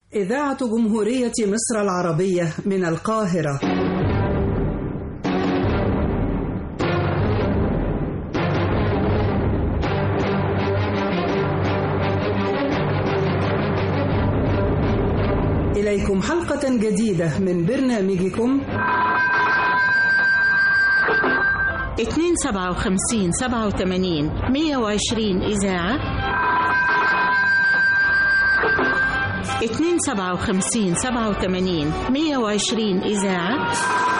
إذاعة جمهورية مصر العربية من القاهرة إليكم حلقة جديدة من برنامجكم اتنين سبعة وخمسين سبعة وثمانين مية وعشرين إذاعة اتنين سبعة وخمسين سبعة وثمانين مية وعشرين إذاعة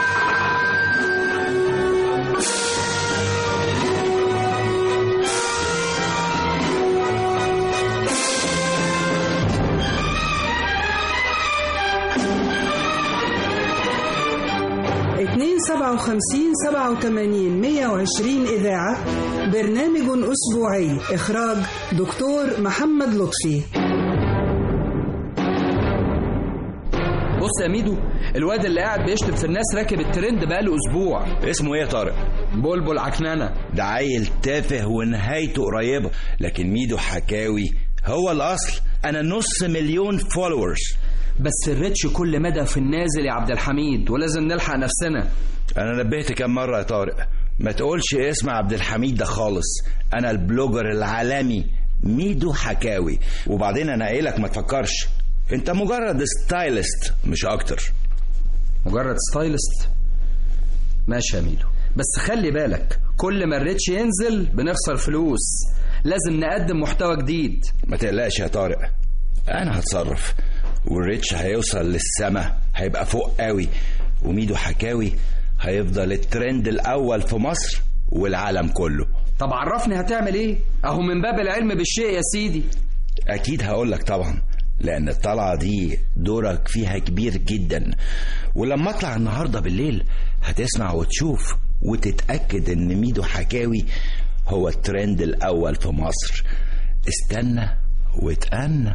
اتنين سبعة وخمسين سبعة وثمانين مية وعشرين إذاعة برنامج أسبوعي إخراج دكتور محمد لطفي بص يا ميدو الواد اللي قاعد بيشتم في الناس راكب الترند بقاله اسبوع اسمه ايه يا طارق بلبل عكننه ده عيل تافه ونهايته قريبة لكن ميدو حكاوي هو الأصل أنا نص مليون فولورز بس الريتش كل مدى في النازل يا عبد الحميد ولازم نلحق نفسنا أنا نبهت كم مرة يا طارق ما تقولش اسم عبد الحميد ده خالص أنا البلوجر العالمي ميدو حكاوي وبعدين أنا قايلك ما تفكرش أنت مجرد ستايلست مش أكتر مجرد ستايلست ماشي يا ميدو بس خلي بالك كل ما الريتش ينزل بنخسر فلوس لازم نقدم محتوى جديد ما تقلقش يا طارق أنا هتصرف والريتش هيوصل للسما هيبقى فوق قوي وميدو حكاوي هيفضل الترند الأول في مصر والعالم كله طب عرفني هتعمل ايه اهو من باب العلم بالشيء يا سيدي أكيد هقولك طبعا لأن الطلعة دي دورك فيها كبير جدا ولما أطلع النهاردة بالليل هتسمع وتشوف وتتأكد إن ميدو حكاوي هو الترند الأول في مصر استنى واتأنى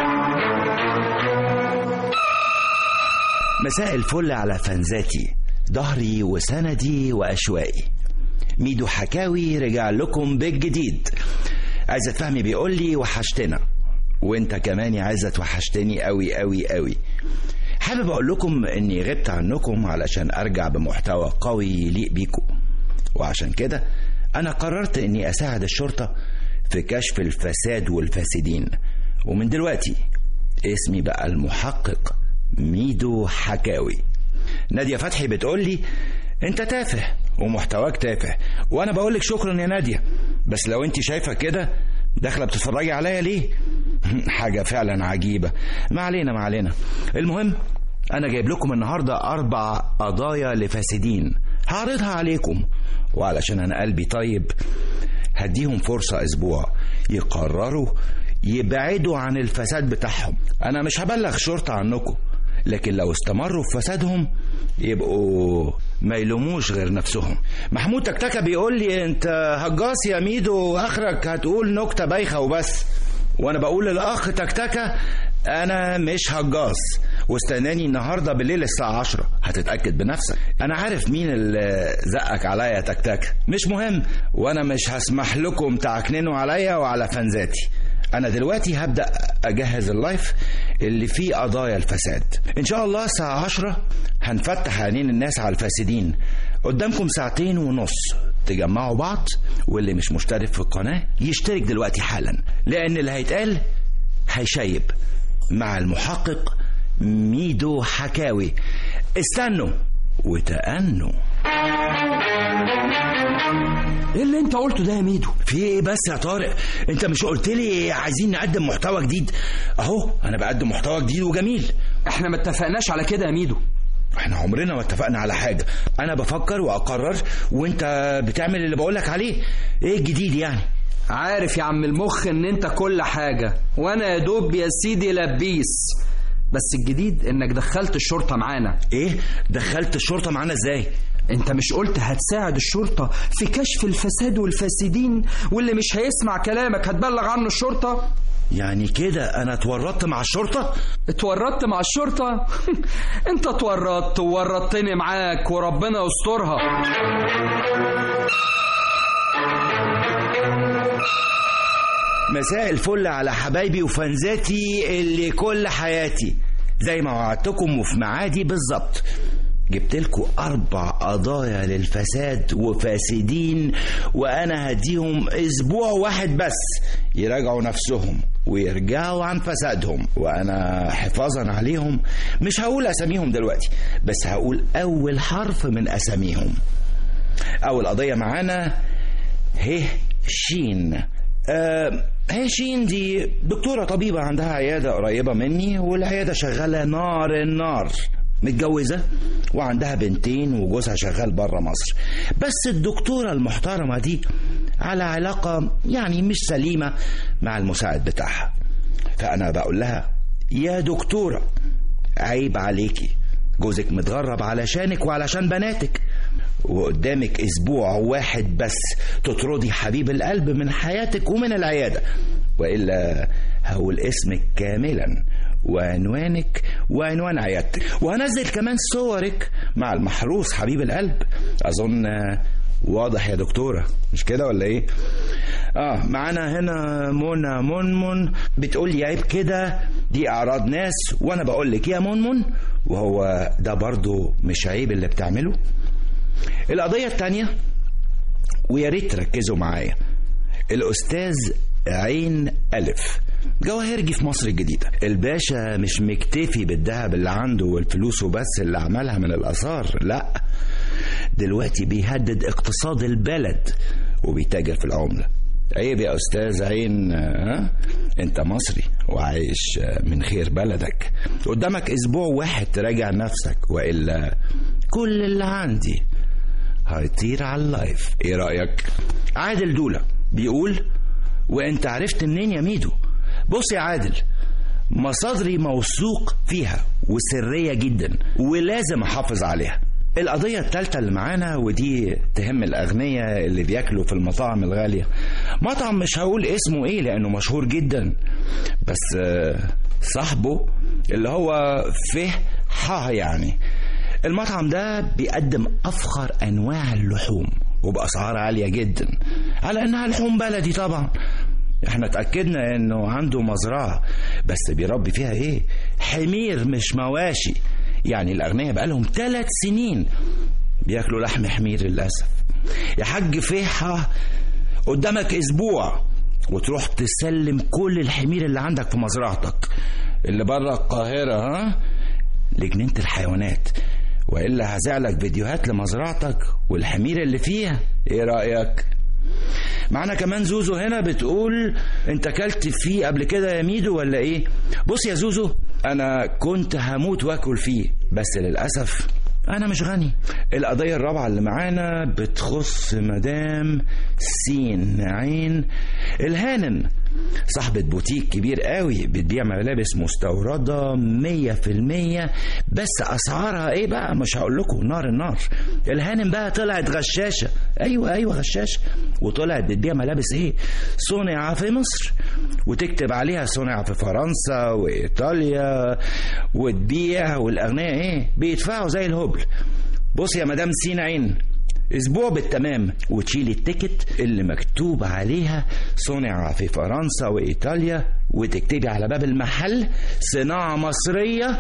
مساء الفل على فانزاتي ظهري وسندي وأشوائي ميدو حكاوي رجع لكم بالجديد عزت فهمي بيقول لي وحشتنا وانت كمان يا عزت وحشتني قوي قوي قوي حابب اقول لكم اني غبت عنكم علشان ارجع بمحتوى قوي يليق بيكم وعشان كده انا قررت اني اساعد الشرطة في كشف الفساد والفاسدين ومن دلوقتي اسمي بقى المحقق ميدو حكاوي نادية فتحي بتقول لي انت تافه ومحتواك تافه وانا بقول لك شكرا يا نادية بس لو انت شايفة كده داخله بتتفرجي عليا ليه حاجة فعلا عجيبة ما علينا ما علينا المهم أنا جايب لكم النهاردة أربع قضايا لفاسدين هعرضها عليكم وعلشان أنا قلبي طيب هديهم فرصة أسبوع يقرروا يبعدوا عن الفساد بتاعهم أنا مش هبلغ شرطة عنكم لكن لو استمروا في فسادهم يبقوا ما يلوموش غير نفسهم محمود تكتكة بيقول لي انت هجاص يا ميدو اخرك هتقول نكتة بايخة وبس وانا بقول للاخ تكتكة انا مش هجاص واستناني النهاردة بالليل الساعة عشرة هتتأكد بنفسك انا عارف مين اللي زقك عليا يا تكتكة مش مهم وانا مش هسمح لكم تعكننوا عليا وعلى فانزاتي انا دلوقتي هبدأ اجهز اللايف اللي فيه قضايا الفساد ان شاء الله الساعة عشرة هنفتح عينين الناس على الفاسدين قدامكم ساعتين ونص تجمعوا بعض واللي مش مشترك في القناة يشترك دلوقتي حالا لأن اللي هيتقال هيشيب مع المحقق ميدو حكاوي استنوا وتأنوا ايه اللي انت قلته ده يا ميدو في ايه بس يا طارق انت مش قلت لي عايزين نقدم محتوى جديد اهو انا بقدم محتوى جديد وجميل احنا ما اتفقناش على كده يا ميدو احنا عمرنا ما اتفقنا على حاجة انا بفكر واقرر وانت بتعمل اللي بقولك عليه ايه الجديد يعني عارف يا عم المخ ان انت كل حاجة وانا يا دوب يا سيدي لبيس بس الجديد انك دخلت الشرطة معانا ايه دخلت الشرطة معانا ازاي انت مش قلت هتساعد الشرطة في كشف الفساد والفاسدين واللي مش هيسمع كلامك هتبلغ عنه الشرطة يعني كده انا اتورطت مع الشرطة اتورطت مع الشرطة انت اتورطت وورطتني معاك وربنا يسترها مساء الفل على حبايبي وفانزاتي اللي كل حياتي زي ما وعدتكم وفي معادي بالظبط جبت لكم أربع قضايا للفساد وفاسدين وأنا هديهم أسبوع واحد بس يراجعوا نفسهم ويرجعوا عن فسادهم وأنا حفاظا عليهم مش هقول أساميهم دلوقتي بس هقول أول حرف من أساميهم أول قضية معانا هه شين آه هي شين دي دكتورة طبيبة عندها عيادة قريبة مني والعيادة شغالة نار النار متجوزة وعندها بنتين وجوزها شغال بره مصر بس الدكتورة المحترمة دي على علاقة يعني مش سليمة مع المساعد بتاعها فأنا بقول لها يا دكتورة عيب عليكي جوزك متغرب علشانك وعلشان بناتك وقدامك اسبوع واحد بس تطردي حبيب القلب من حياتك ومن العياده والا هقول اسمك كاملا وعنوانك وعنوان عيادتك وهنزل كمان صورك مع المحروس حبيب القلب اظن واضح يا دكتورة مش كده ولا ايه اه معانا هنا منى منمن بتقول لي عيب كده دي اعراض ناس وانا بقول لك يا منمن وهو ده برضو مش عيب اللي بتعمله القضية التانية ويا ريت تركزوا معايا الأستاذ عين ألف جواهرجي في مصر الجديدة الباشا مش مكتفي بالذهب اللي عنده والفلوس وبس اللي عملها من الآثار لا دلوقتي بيهدد اقتصاد البلد وبيتاجر في العملة عيب يا أستاذ عين ها؟ أنت مصري وعايش من خير بلدك قدامك أسبوع واحد تراجع نفسك وإلا كل اللي عندي هيطير على اللايف ايه رأيك عادل دولة بيقول وانت عرفت منين يا ميدو بص يا عادل مصادري موثوق فيها وسرية جدا ولازم احافظ عليها القضية التالتة اللي معانا ودي تهم الأغنياء اللي بياكلوا في المطاعم الغالية مطعم مش هقول اسمه ايه لأنه مشهور جدا بس صاحبه اللي هو فه ح يعني المطعم ده بيقدم أفخر أنواع اللحوم وبأسعار عالية جدا على إنها لحوم بلدي طبعا احنا اتأكدنا انه عنده مزرعة بس بيربي فيها ايه حمير مش مواشي يعني الأغنياء بقالهم ثلاث سنين بياكلوا لحم حمير للأسف يا حاج فيحة قدامك أسبوع وتروح تسلم كل الحمير اللي عندك في مزرعتك اللي بره القاهرة ها لجنينة الحيوانات والا هزعلك فيديوهات لمزرعتك والحمير اللي فيها ايه رايك معانا كمان زوزو هنا بتقول انت اكلت فيه قبل كده يا ميدو ولا ايه بص يا زوزو انا كنت هموت واكل فيه بس للاسف انا مش غني القضيه الرابعه اللي معانا بتخص مدام سين عين الهانم صاحبة بوتيك كبير قوي بتبيع ملابس مستوردة مية في المية بس أسعارها إيه بقى مش هقول لكم نار النار الهانم بقى طلعت غشاشة أيوة أيوة غشاشة وطلعت بتبيع ملابس إيه صنع في مصر وتكتب عليها صنع في فرنسا وإيطاليا وتبيع والأغنياء إيه بيدفعوا زي الهبل بص يا مدام سين عين اسبوع بالتمام وتشيل التيكت اللي مكتوب عليها صنع في فرنسا وايطاليا وتكتبي على باب المحل صناعة مصرية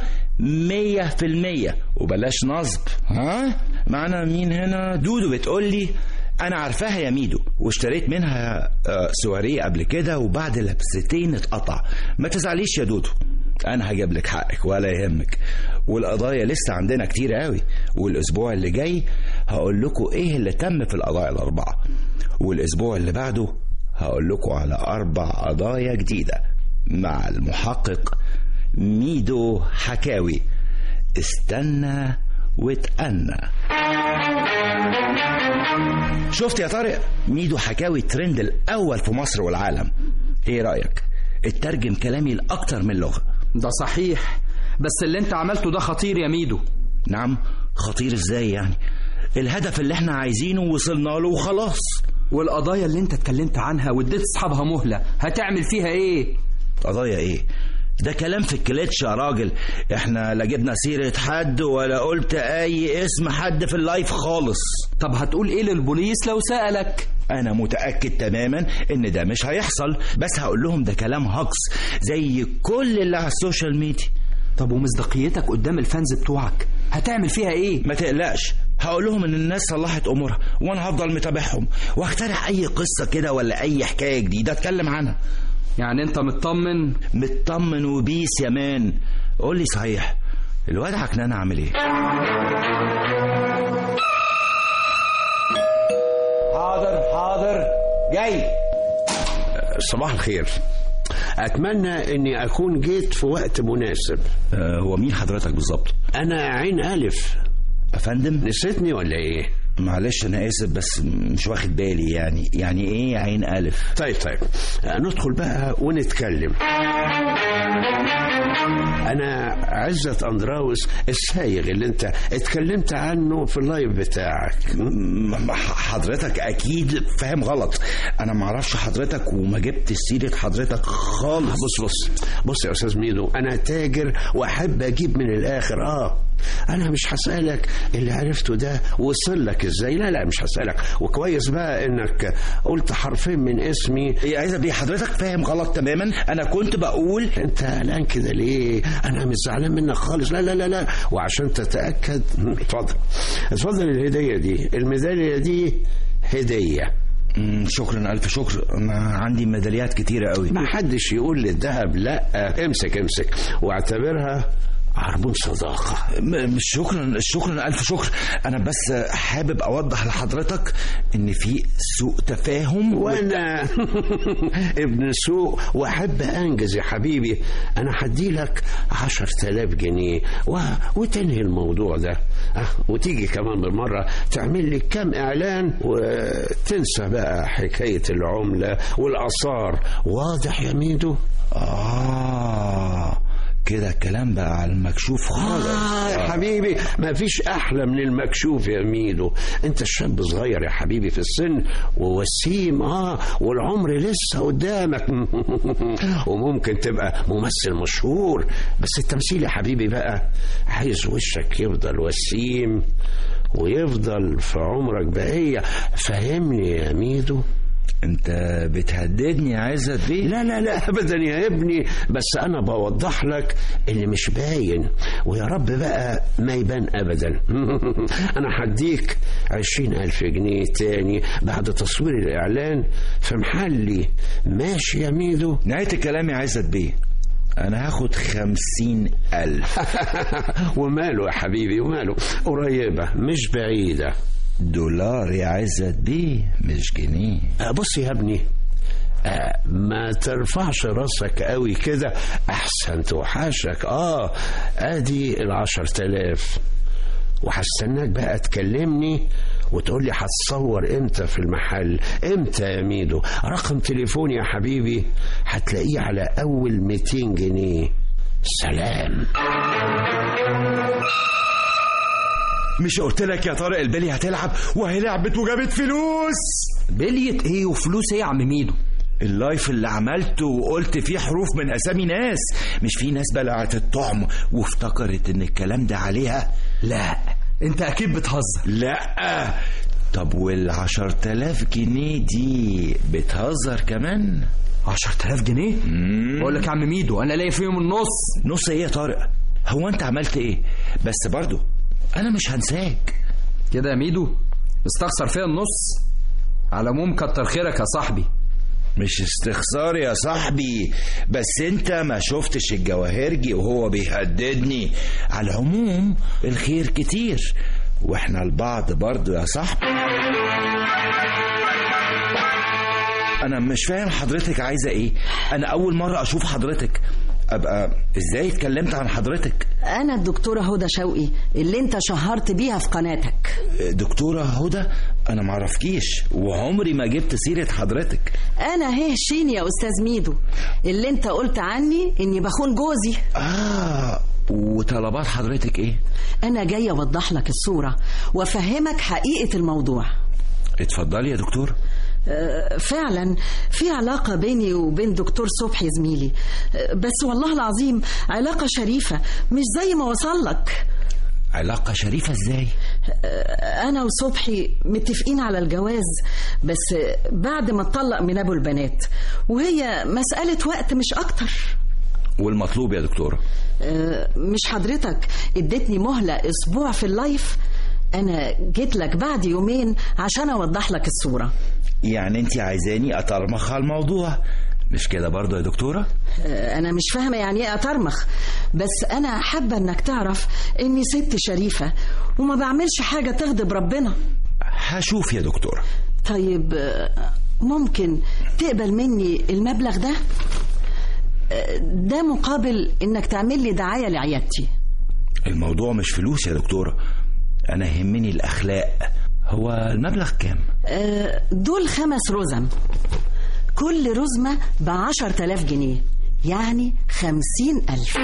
مية في المية وبلاش نصب ها معنا مين هنا دودو بتقول لي انا عارفاها يا ميدو واشتريت منها سواريه قبل كده وبعد لبستين اتقطع ما تزعليش يا دودو انا هجيب لك حقك ولا يهمك والقضايا لسه عندنا كتير قوي والاسبوع اللي جاي هقول لكم ايه اللي تم في القضايا الاربعه والاسبوع اللي بعده هقول لكم على اربع قضايا جديده مع المحقق ميدو حكاوي استنى واتأنى شفت يا طارق ميدو حكاوي الترند الاول في مصر والعالم ايه رايك اترجم كلامي لاكتر من لغه ده صحيح بس اللي انت عملته ده خطير يا ميدو نعم خطير ازاي يعني الهدف اللي احنا عايزينه وصلنا له وخلاص والقضايا اللي انت اتكلمت عنها واديت اصحابها مهلة هتعمل فيها ايه قضايا ايه ده كلام في الكليتش يا راجل احنا لا جبنا سيرة حد ولا قلت اي اسم حد في اللايف خالص طب هتقول ايه للبوليس لو سألك انا متاكد تماما ان ده مش هيحصل بس هقول لهم ده كلام هجص زي كل اللي على السوشيال ميديا طب ومصداقيتك قدام الفانز بتوعك هتعمل فيها ايه ما تقلقش هقول لهم ان الناس صلحت امورها وانا هفضل متابعهم واخترع اي قصه كده ولا اي حكايه جديده اتكلم عنها يعني انت مطمن مطمن وبيس يا مان قول لي صحيح الواد عكنان عامل ايه حاضر حاضر جاي صباح الخير أتمنى أني أكون جيت في وقت مناسب آه هو مين حضرتك بالظبط أنا عين ألف افندم نسيتني ولا إيه؟ معلش انا اسف بس مش واخد بالي يعني يعني ايه عين الف طيب طيب ندخل بقى ونتكلم أنا عزت أندراوس السايغ اللي أنت اتكلمت عنه في اللايف بتاعك م- حضرتك اكيد فاهم غلط انا معرفش حضرتك وما جبت سيره حضرتك خالص بص بص بص يا أستاذ ميدو أنا تاجر وأحب أجيب من الآخر آه أنا مش هسألك اللي عرفته ده وصل لك إزاي لا لا مش هسألك وكويس بقى إنك قلت حرفين من اسمي ايه عايزه بيه حضرتك فاهم غلط تماما انا كنت بقول انت قلقان كده ليه انا مش زعلان منك خالص لا لا لا لا وعشان تتاكد اتفضل اتفضل الهديه دي الميداليه دي هديه مم، شكرا الف شكر انا عندي ميداليات كتيره قوي ما حدش يقول للذهب لا امسك امسك واعتبرها عربون صداقه م- مش شكرا شكرا الف شكر انا بس حابب اوضح لحضرتك ان في سوء تفاهم و... وانا ابن سوق واحب انجز يا حبيبي انا هدي لك عشر تلاف جنيه و... وتنهي الموضوع ده أه وتيجي كمان بالمرة تعمل لي كام اعلان وتنسى بقى حكاية العملة والاثار واضح يا ميدو اه كده الكلام بقى على المكشوف خالص آه يا حبيبي ما فيش أحلى من المكشوف يا ميدو أنت شاب صغير يا حبيبي في السن ووسيم آه والعمر لسه قدامك وممكن تبقى ممثل مشهور بس التمثيل يا حبيبي بقى عايز وشك يفضل وسيم ويفضل في عمرك بقية فهمني يا ميدو انت بتهددني يا عزت بيه لا لا لا ابدا يا ابني بس انا بوضح لك اللي مش باين ويا رب بقى ما يبان ابدا انا هديك عشرين الف جنيه تاني بعد تصوير الاعلان في محلي ماشي يا ميدو نهايه الكلام يا عزت بيه انا هاخد خمسين الف وماله يا حبيبي وماله قريبة مش بعيدة دولار يا عزت بيه مش جنيه آه، بص يا ابني آه، ما ترفعش راسك قوي كده احسن توحشك اه ادي العشر تلاف وهستناك بقى تكلمني وتقول لي هتصور امتى في المحل امتى يا ميدو رقم تليفوني يا حبيبي هتلاقيه على اول 200 جنيه سلام مش قلت لك يا طارق البلي هتلعب وهي لعبت وجابت فلوس بلية ايه وفلوس ايه يا عم ميدو اللايف اللي عملته وقلت فيه حروف من اسامي ناس مش في ناس بلعت الطعم وافتكرت ان الكلام ده عليها لا انت اكيد بتهزر لا طب والعشر تلاف جنيه دي بتهزر كمان عشر تلاف جنيه بقول لك يا عم ميدو انا لاقي فيهم النص نص ايه يا طارق هو انت عملت ايه بس برضو انا مش هنساك كده يا ميدو استخسر فيها النص على العموم كتر خيرك يا صاحبي مش استخسار يا صاحبي بس انت ما شفتش الجواهرجي وهو بيهددني على العموم الخير كتير واحنا لبعض برضو يا صاحبي انا مش فاهم حضرتك عايزه ايه انا اول مره اشوف حضرتك ابقى ازاي اتكلمت عن حضرتك أنا الدكتورة هدى شوقي اللي أنت شهرت بيها في قناتك دكتورة هدى انا معرفكيش وعمري ما جبت سيرة حضرتك أنا هي شين يا أستاذ ميدو اللي أنت قلت عني إني بخون جوزي اه وطلبات حضرتك ايه أنا جاية أوضح لك الصورة وأفهمك حقيقة الموضوع اتفضلي يا دكتور أه، فعلا في علاقة بيني وبين دكتور صبحي زميلي أه، بس والله العظيم علاقة شريفة مش زي ما وصل لك علاقة شريفة ازاي انا وصبحي متفقين على الجواز بس بعد ما اتطلق من ابو البنات وهي مسألة وقت مش اكتر والمطلوب يا دكتورة أه، مش حضرتك اديتني مهلة اسبوع في اللايف انا جيت لك بعد يومين عشان اوضح لك الصورة يعني انت عايزاني اطرمخ على الموضوع مش كده برضو يا دكتورة أه، انا مش فاهمة يعني ايه اطرمخ بس انا حابة انك تعرف اني ست شريفة وما بعملش حاجة تغضب ربنا هشوف يا دكتورة طيب أه، ممكن تقبل مني المبلغ ده أه، ده مقابل انك تعمل لي دعاية لعيادتي الموضوع مش فلوس يا دكتورة انا يهمني الاخلاق هو المبلغ كام أه، دول خمس رزم كل رزمة بعشر تلاف جنيه يعني خمسين ألف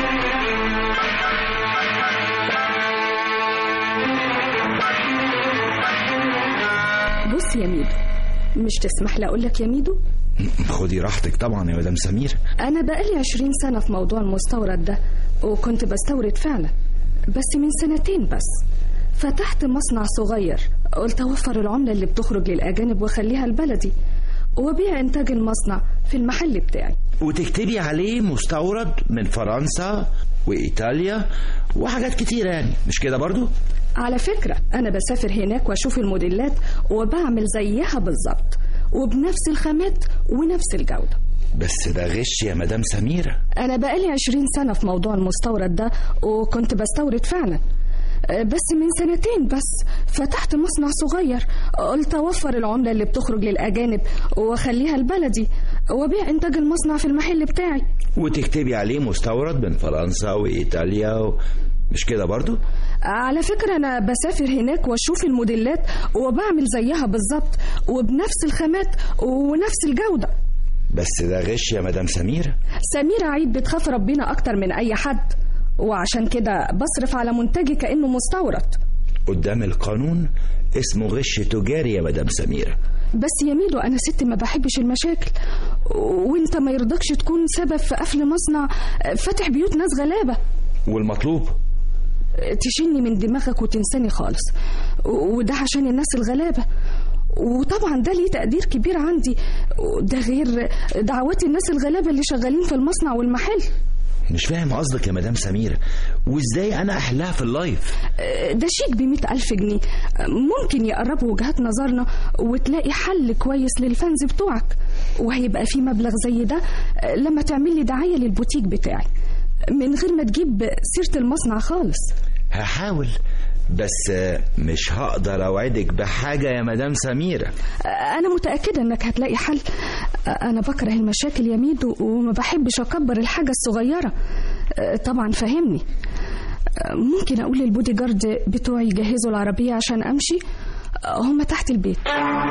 بص يا ميدو مش تسمح لي اقول لك يا ميدو خدي راحتك طبعا يا مدام سمير انا بقالي عشرين سنة في موضوع المستورد ده وكنت بستورد فعلا بس من سنتين بس فتحت مصنع صغير قلت اوفر العملة اللي بتخرج للاجانب واخليها البلدي وبيع انتاج المصنع في المحل بتاعي وتكتبي عليه مستورد من فرنسا وايطاليا وحاجات كتيرة يعني مش كده برضو على فكرة أنا بسافر هناك وأشوف الموديلات وبعمل زيها بالظبط وبنفس الخامات ونفس الجودة بس ده غش يا مدام سميرة أنا بقالي عشرين سنة في موضوع المستورد ده وكنت بستورد فعلا أه، بس من سنتين بس فتحت مصنع صغير قلت أوفر العملة اللي بتخرج للأجانب وأخليها البلدي وأبيع إنتاج المصنع في المحل بتاعي وتكتبي عليه مستورد من فرنسا وايطاليا و... مش كده برضو على فكرة أنا بسافر هناك وأشوف الموديلات وبعمل زيها بالظبط وبنفس الخامات ونفس الجودة بس ده غش يا مدام سميرة سميرة عيد بتخاف ربنا أكتر من أي حد وعشان كده بصرف على منتجي كأنه مستورد قدام القانون اسمه غش تجاري يا مدام سميرة بس يا ميدو أنا ست ما بحبش المشاكل وانت ما يرضكش تكون سبب في قفل مصنع فاتح بيوت ناس غلابة والمطلوب تشيلني من دماغك وتنساني خالص وده عشان الناس الغلابة وطبعا ده ليه تقدير كبير عندي ده غير دعوات الناس الغلابة اللي شغالين في المصنع والمحل مش فاهم قصدك يا مدام سميرة وازاي انا احلها في اللايف ده شيك بمئة ألف جنيه ممكن يقربوا وجهات نظرنا وتلاقي حل كويس للفانز بتوعك وهيبقى في مبلغ زي ده لما تعمل لي دعاية للبوتيك بتاعي من غير ما تجيب سيرة المصنع خالص هحاول بس مش هقدر اوعدك بحاجة يا مدام سميرة أنا متأكدة إنك هتلاقي حل أنا بكره المشاكل يا ميدو وما بحبش أكبر الحاجة الصغيرة طبعا فهمني ممكن أقول للبودي جارد بتوعي يجهزوا العربية عشان أمشي هما تحت البيت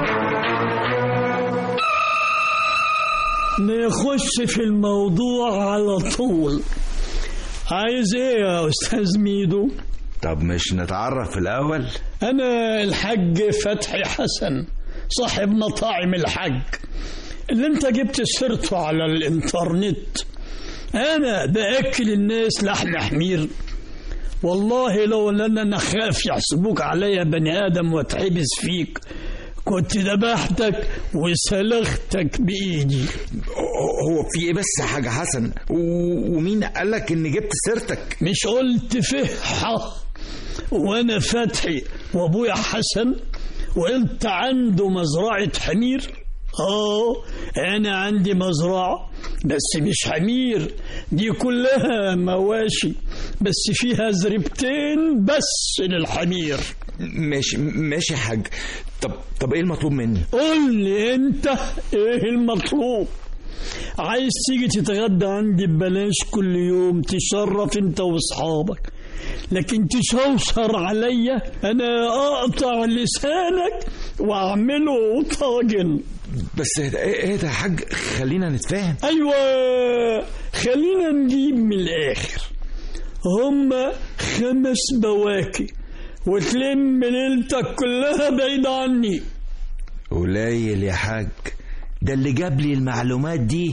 نخش في الموضوع على طول عايز ايه يا استاذ ميدو طب مش نتعرف الأول انا الحاج فتحي حسن صاحب مطاعم الحج اللي انت جبت سيرته على الانترنت انا باكل الناس لحم حمير والله لو ان انا خاف يحسبوك عليا بني ادم واتحبس فيك كنت ذبحتك وسلختك بايدي هو في ايه بس حاجة حسن و- ومين قالك ان جبت سيرتك مش قلت فحة وانا فتحي وابويا حسن وانت عنده مزرعة حمير اه انا عندي مزرعة بس مش حمير دي كلها مواشي بس فيها زربتين بس للحمير ماشي ماشي يا حاج طب طب ايه المطلوب مني قول لي انت ايه المطلوب عايز تيجي تتغدى عندي ببلاش كل يوم تشرف انت واصحابك لكن تشوشر عليا انا اقطع لسانك واعمله طاجن بس ايه ايه ده يا حاج خلينا نتفاهم ايوه خلينا نجيب من الاخر هما خمس بواكي وتلم ليلتك كلها بعيد عني قليل يا حاج ده اللي جاب لي المعلومات دي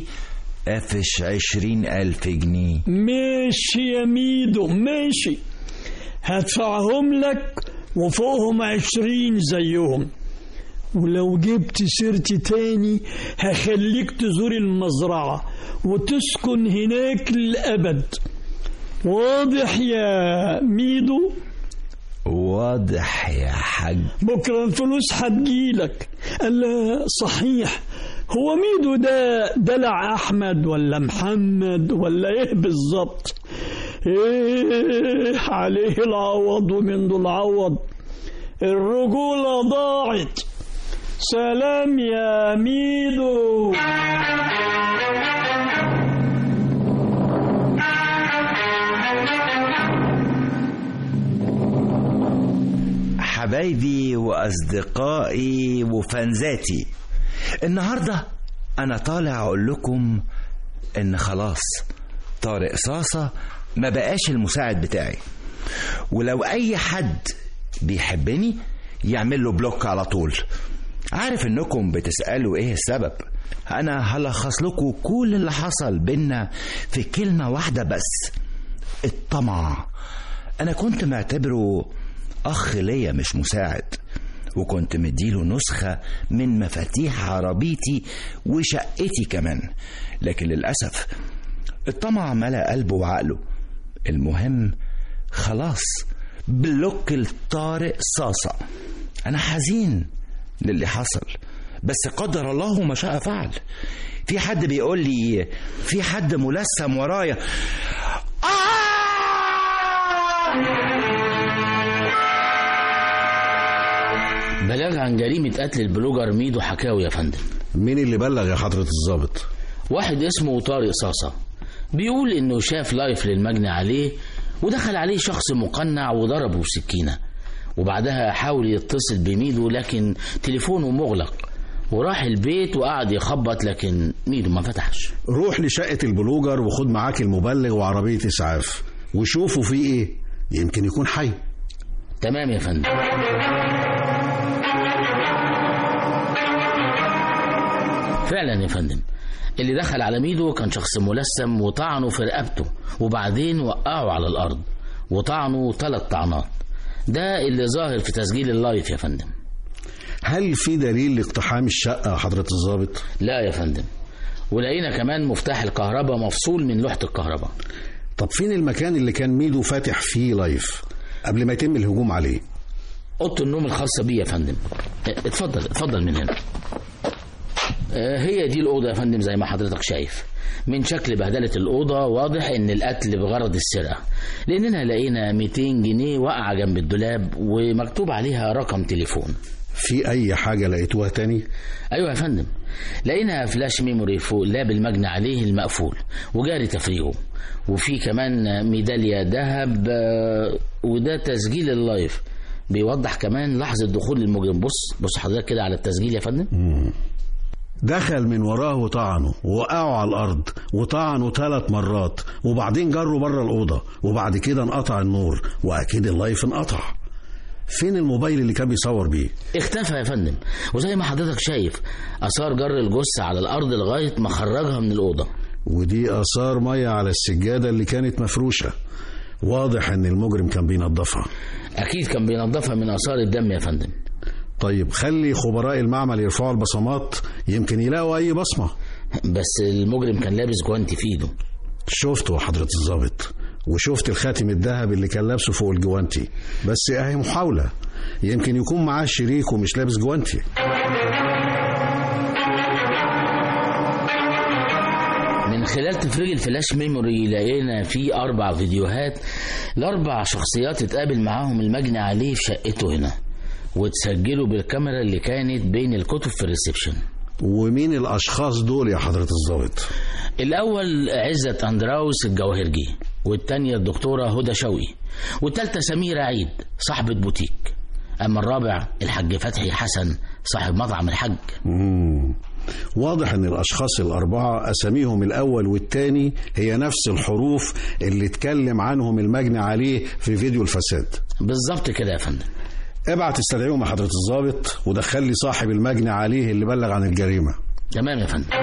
قفش عشرين ألف جنيه ماشي يا ميدو ماشي هدفعهم لك وفوقهم عشرين زيهم ولو جبت سيرتي تاني هخليك تزور المزرعة وتسكن هناك للأبد واضح يا ميدو واضح يا حاج بكرة الفلوس هتجيلك قال لا صحيح هو ميدو ده دلع أحمد ولا محمد ولا إيه بالظبط إيه عليه العوض ومن ذو العوض الرجولة ضاعت سلام يا ميدو حبايبي وأصدقائي وفانزاتي النهاردة أنا طالع أقول لكم إن خلاص طارق صاصة ما بقاش المساعد بتاعي ولو أي حد بيحبني يعمل له بلوك على طول عارف إنكم بتسألوا إيه السبب أنا هلخص لكم كل اللي حصل بينا في كلمة واحدة بس الطمع أنا كنت معتبره أخ ليا مش مساعد وكنت مديله نسخة من مفاتيح عربيتي وشقتي كمان لكن للأسف الطمع ملأ قلبه وعقله المهم خلاص بلوك الطارق صاصة أنا حزين للي حصل بس قدر الله ما شاء فعل في حد بيقول لي في حد ملثم ورايا بلاغ عن جريمة قتل البلوجر ميدو حكاوي يا فندم مين اللي بلغ يا حضرة الضابط واحد اسمه طارق صاصة بيقول انه شاف لايف للمجني عليه ودخل عليه شخص مقنع وضربه بسكينة وبعدها حاول يتصل بميدو لكن تليفونه مغلق وراح البيت وقعد يخبط لكن ميدو ما فتحش روح لشقة البلوجر وخد معاك المبلغ وعربية إسعاف وشوفوا فيه إيه يمكن يكون حي تمام يا فندم فعلا يا فندم اللي دخل على ميدو كان شخص ملثم وطعنه في رقبته وبعدين وقعه على الأرض وطعنه ثلاث طعنات ده اللي ظاهر في تسجيل اللايف يا فندم هل في دليل لاقتحام الشقة يا حضرة الضابط؟ لا يا فندم ولقينا كمان مفتاح الكهرباء مفصول من لوحة الكهرباء طب فين المكان اللي كان ميدو فاتح فيه لايف قبل ما يتم الهجوم عليه؟ أوضة النوم الخاصة بيه يا فندم اتفضل اتفضل من هنا هي دي الأوضة يا فندم زي ما حضرتك شايف من شكل بهدلة الأوضة واضح إن القتل بغرض السرقة لأننا لقينا 200 جنيه واقعة جنب الدولاب ومكتوب عليها رقم تليفون في أي حاجة لقيتوها تاني؟ أيوة يا فندم لقينا فلاش ميموري فوق لاب المجني عليه المقفول وجاري تفريغه وفي كمان ميدالية ذهب وده تسجيل اللايف بيوضح كمان لحظة دخول المجرم بص بص حضرتك كده على التسجيل يا فندم مم. دخل من وراه وطعنه ووقعه على الأرض وطعنه ثلاث مرات وبعدين جره بره الأوضة وبعد كده انقطع النور وأكيد اللايف انقطع فين الموبايل اللي كان بيصور بيه اختفى يا فندم وزي ما حضرتك شايف اثار جر الجثه على الارض لغايه ما خرجها من الاوضه ودي اثار ميه على السجاده اللي كانت مفروشه واضح ان المجرم كان بينظفها اكيد كان بينظفها من اثار الدم يا فندم طيب خلي خبراء المعمل يرفعوا البصمات يمكن يلاقوا اي بصمه بس المجرم كان لابس جوانتي في ايده شفته حضرة الضابط وشفت الخاتم الذهب اللي كان لابسه فوق الجوانتي بس اهي محاولة يمكن يكون معاه شريك ومش لابس جوانتي من خلال تفريغ الفلاش ميموري لقينا فيه أربع فيديوهات لأربع شخصيات اتقابل معاهم المجني عليه في شقته هنا وتسجلوا بالكاميرا اللي كانت بين الكتب في الريسبشن ومين الأشخاص دول يا حضرة الضابط الأول عزت أندراوس الجواهرجي والتانية الدكتورة هدى شوقي والتالتة سميرة عيد صاحبة بوتيك أما الرابع الحاج فتحي حسن صاحب مطعم الحج مم. واضح ان الاشخاص الاربعه اساميهم الاول والثاني هي نفس الحروف اللي اتكلم عنهم المجني عليه في فيديو الفساد بالظبط كده يا فندم ابعت استدعيهم يا حضره الضابط ودخل لي صاحب المجني عليه اللي بلغ عن الجريمه تمام يا فندم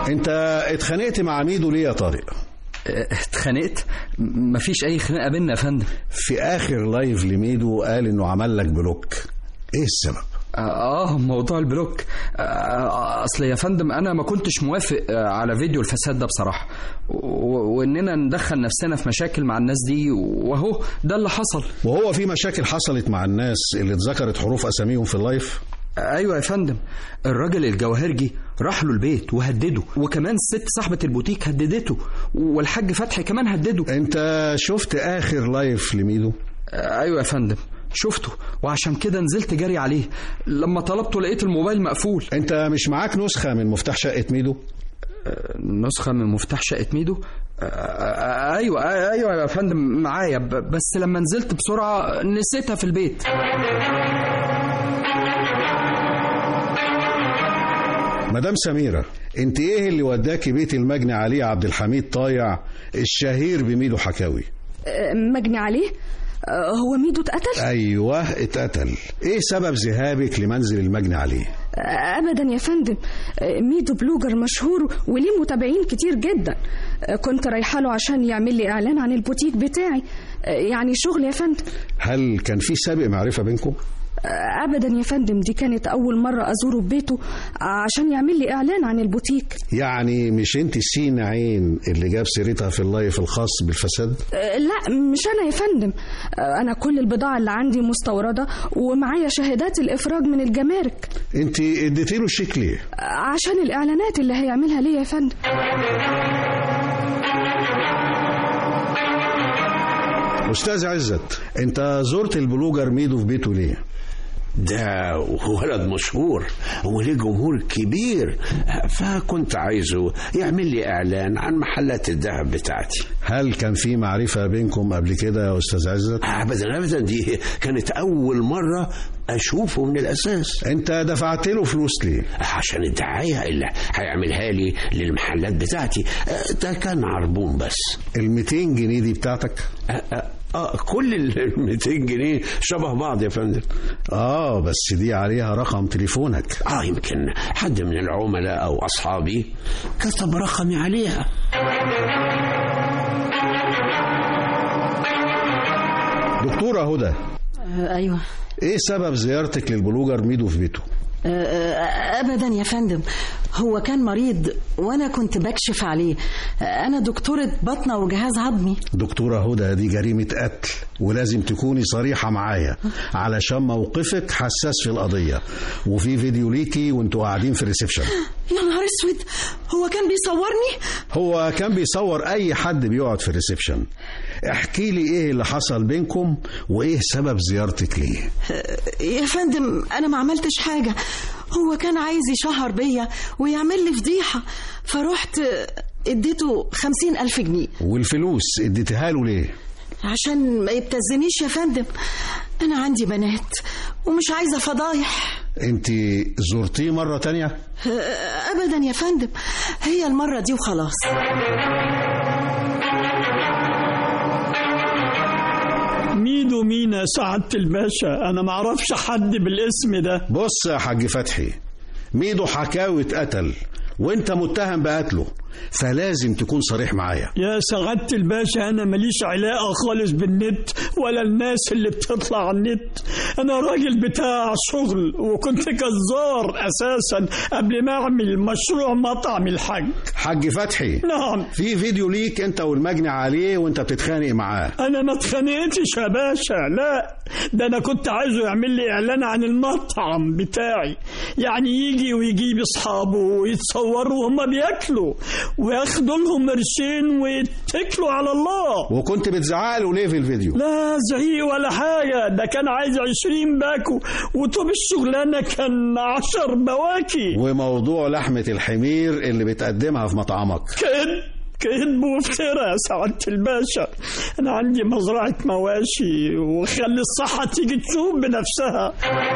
انت اتخانقت مع ميدو ليه يا طارق اه، اتخانقت م- مفيش اي خناقه بينا يا فندم في اخر لايف لميدو قال انه عمل لك بلوك ايه السبب اه موضوع البلوك آه اصل يا فندم انا ما كنتش موافق آه، على فيديو الفساد ده بصراحه و- واننا ندخل نفسنا في مشاكل مع الناس دي وهو ده اللي حصل وهو في مشاكل حصلت مع الناس اللي اتذكرت حروف اساميهم في اللايف ايوه يا فندم الراجل الجواهرجي راح له البيت وهدده وكمان الست صاحبه البوتيك هددته والحاج فتحي كمان هدده انت شفت اخر لايف لميدو ايوه يا فندم شفته وعشان كده نزلت جري عليه لما طلبته لقيت الموبايل مقفول انت مش معاك نسخه من مفتاح شقه ميدو نسخة من مفتاح شقة ميدو آه، آه، ايوه آه، ايوه يا فندم معايا ب- بس لما نزلت بسرعة نسيتها في البيت مدام سميرة انت ايه اللي وداكي بيت المجني علي عبد الحميد طايع الشهير بميدو حكاوي آه، مجني عليه آه، هو ميدو اتقتل ايوه اتقتل ايه سبب ذهابك لمنزل المجني عليه آه، ابدا يا فندم آه، ميدو بلوجر مشهور وليه متابعين كتير جدا آه، كنت رايحه له عشان يعمل لي اعلان عن البوتيك بتاعي آه، يعني شغل يا فندم هل كان في سابق معرفة بينكم آه، ابدا يا فندم دي كانت اول مره ازوره ببيته عشان يعمل لي اعلان عن البوتيك يعني مش انت سين عين اللي جاب سيرتها في اللايف الخاص بالفساد آه، لا مش انا يا فندم آه، انا كل البضاعه اللي عندي مستورده ومعايا شهادات الافراج من الجمارك انت اديتي له الشيك ليه آه، عشان الاعلانات اللي هيعملها ليا يا فندم استاذ عزت انت زرت البلوجر ميدو في بيته ليه ده ولد مشهور وليه جمهور كبير فكنت عايزه يعمل لي اعلان عن محلات الذهب بتاعتي هل كان في معرفة بينكم قبل كده يا استاذ عزت ابدا ابدا دي كانت اول مره اشوفه من الاساس انت دفعت له فلوس ليه عشان الدعايه اللي هيعملها لي للمحلات بتاعتي ده كان عربون بس ال 200 جنيه دي بتاعتك اه, آه كل ال 200 جنيه شبه بعض يا فندم اه بس دي عليها رقم تليفونك اه يمكن حد من العملاء او اصحابي كتب رقمي عليها دكتورة هدى آه، ايوه ايه سبب زيارتك للبلوجر ميدو في بيته آه، آه، ابدا يا فندم هو كان مريض وانا كنت بكشف عليه آه، انا دكتوره بطنه وجهاز عظمي دكتورة هدى دي جريمة قتل ولازم تكوني صريحة معايا علشان موقفك حساس في القضية وفي فيديو ليكي وانتوا قاعدين في الريسبشن يا نهار اسود هو كان بيصورني هو كان بيصور اي حد بيقعد في الريسبشن احكي لي ايه اللي حصل بينكم وايه سبب زيارتك ليه يا فندم انا ما عملتش حاجه هو كان عايز يشهر بيا ويعمل لي فضيحه فرحت آه، اديته خمسين ألف جنيه والفلوس اديتها له ليه عشان ما يبتزنيش يا فندم أنا عندي بنات ومش عايزة فضايح انت زرتيه مرة تانية آه، أبدا يا فندم هي المرة دي وخلاص ميدو مينا سعادة الباشا أنا معرفش حد بالاسم ده بص يا حاج فتحي ميدو حكاوي اتقتل وانت متهم بقتله فلازم تكون صريح معايا يا سعادة الباشا أنا ماليش علاقة خالص بالنت ولا الناس اللي بتطلع على النت أنا راجل بتاع شغل وكنت جزار أساسا قبل ما أعمل مشروع مطعم الحاج حاج فتحي نعم في فيديو ليك انت والمجني عليه وانت بتتخانق معاه أنا ما اتخانقتش يا باشا لا ده أنا كنت عايزه يعمل لي إعلان عن المطعم بتاعي يعني يجي ويجيب أصحابه ويتصوروا وهم بياكلوا وياخدوا لهم قرشين ويتكلوا على الله وكنت بتزعق له ليه في الفيديو لا زعيق ولا حاجة ده كان عايز عشرين باكو وطب الشغلانة كان عشر بواكي وموضوع لحمة الحمير اللي بتقدمها في مطعمك كذب كذب وافتراء يا سعادة الباشا أنا عندي مزرعة مواشي وخلي الصحة تيجي تشوف بنفسها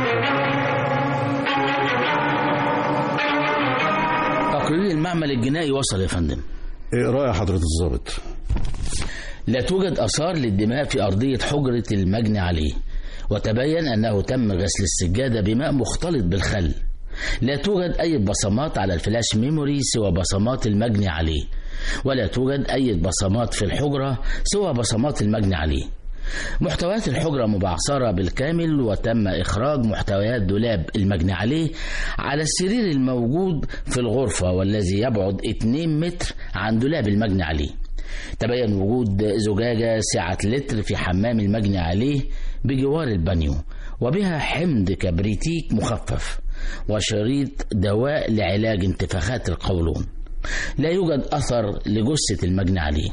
تقرير المعمل الجنائي وصل يا فندم ايه رأي حضرة الضابط لا توجد آثار للدماء في أرضية حجرة المجني عليه وتبين أنه تم غسل السجادة بماء مختلط بالخل لا توجد أي بصمات على الفلاش ميموري سوى بصمات المجني عليه ولا توجد أي بصمات في الحجرة سوى بصمات المجني عليه محتويات الحجرة مبعثرة بالكامل وتم إخراج محتويات دولاب المجني عليه على السرير الموجود في الغرفة والذي يبعد 2 متر عن دولاب المجني عليه تبين وجود زجاجة سعة لتر في حمام المجني عليه بجوار البانيو وبها حمض كبريتيك مخفف وشريط دواء لعلاج انتفاخات القولون لا يوجد أثر لجثة المجني عليه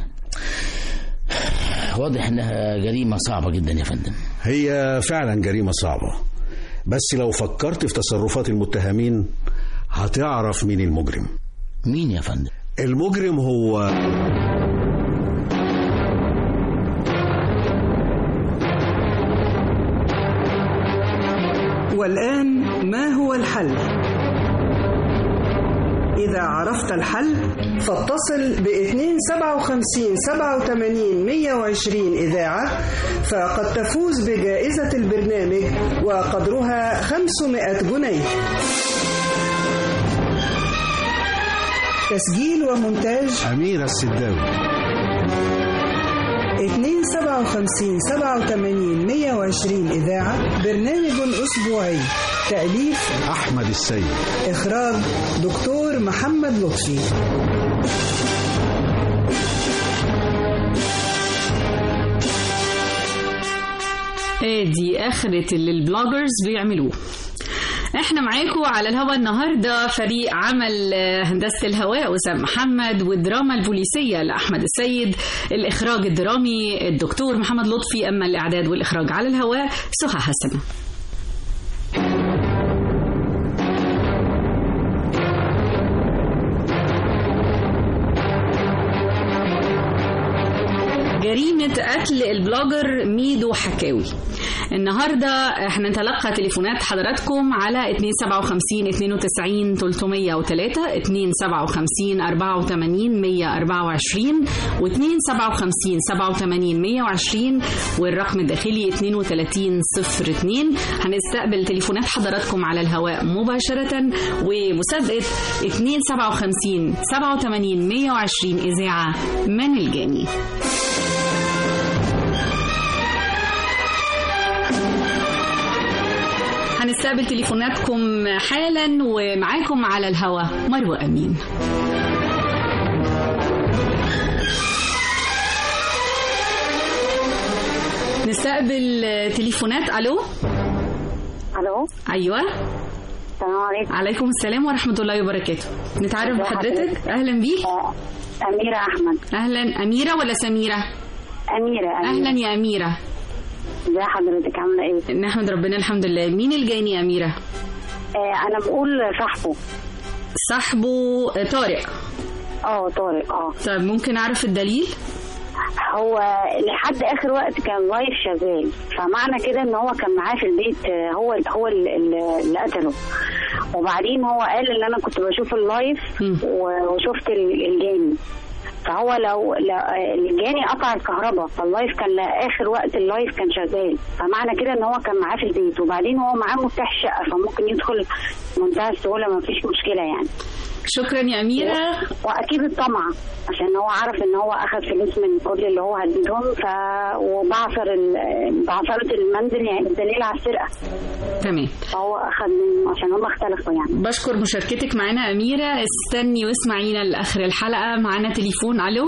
واضح انها جريمه صعبه جدا يا فندم هي فعلا جريمة صعبة بس لو فكرت في تصرفات المتهمين هتعرف مين المجرم مين يا فندم المجرم هو والآن ما هو الحل؟ إذا عرفت الحل فاتصل ب 257 87 120 إذاعة فقد تفوز بجائزة البرنامج وقدرها 500 جنيه تسجيل ومونتاج أميرة السداوي 257 87 120 إذاعة برنامج أسبوعي تأليف أحمد السيد إخراج دكتور محمد لطفي ادي اخرة اللي البلوجرز بيعملوه احنا معاكم على الهوا النهارده فريق عمل آه، هندسه الهواء وسام محمد والدراما البوليسيه لاحمد السيد الاخراج الدرامي الدكتور محمد لطفي اما الاعداد والاخراج على الهواء سهى حسن جريمة قتل البلوجر ميدو حكاوي النهاردة هنتلقى تليفونات حضراتكم على 257 92 303 257 84 124 و 257 87 120 والرقم الداخلي 32 02 هنستقبل تليفونات حضراتكم على الهواء مباشرة ومسابقة 257 87 120 إذاعة من الجاني هنستقبل تليفوناتكم حالا ومعاكم على الهوا مروة أمين نستقبل تليفونات ألو الو أيوة السلام عليكم عليكم السلام ورحمة الله وبركاته نتعرف ازي بحضرتك حضرتك؟ أهلا بيك آه، أميرة أحمد أهلا أميرة ولا سميرة أميرة أهلا يا أميرة ازي حضرتك عاملة إيه؟ نحمد ربنا الحمد لله مين الجاني يا أميرة آه أنا بقول صاحبه صاحبه طارق اه طارق اه طيب ممكن أعرف الدليل هو لحد آخر وقت كان لايف شغال فمعنى كده إن هو كان معاه في البيت آه، هو هو ال- ال- اللي قتله وبعدين هو قال إن أنا كنت بشوف اللايف و- وشفت ال- الجاني فهو لو لو- الجاني قطع الكهرباء فاللايف كان لاخر وقت اللايف كان شغال فمعنى كده ان هو كان معاه في البيت وبعدين هو معاه مفتاح الشقه فممكن يدخل بمنتهى السهوله ما فيش مشكله يعني شكرا يا أميرة واكيد الطمع عشان هو عارف ان هو اخذ فلوس من كل اللي هو هددهم ف وبعثر ال- بعثرة المنزل يعني دليل على السرقه تمام فهو اخذ منه عشان هم اختلفوا يعني بشكر مشاركتك معنا يا أميرة استني واسمعينا لآخر الحلقة معنا تليفون ألو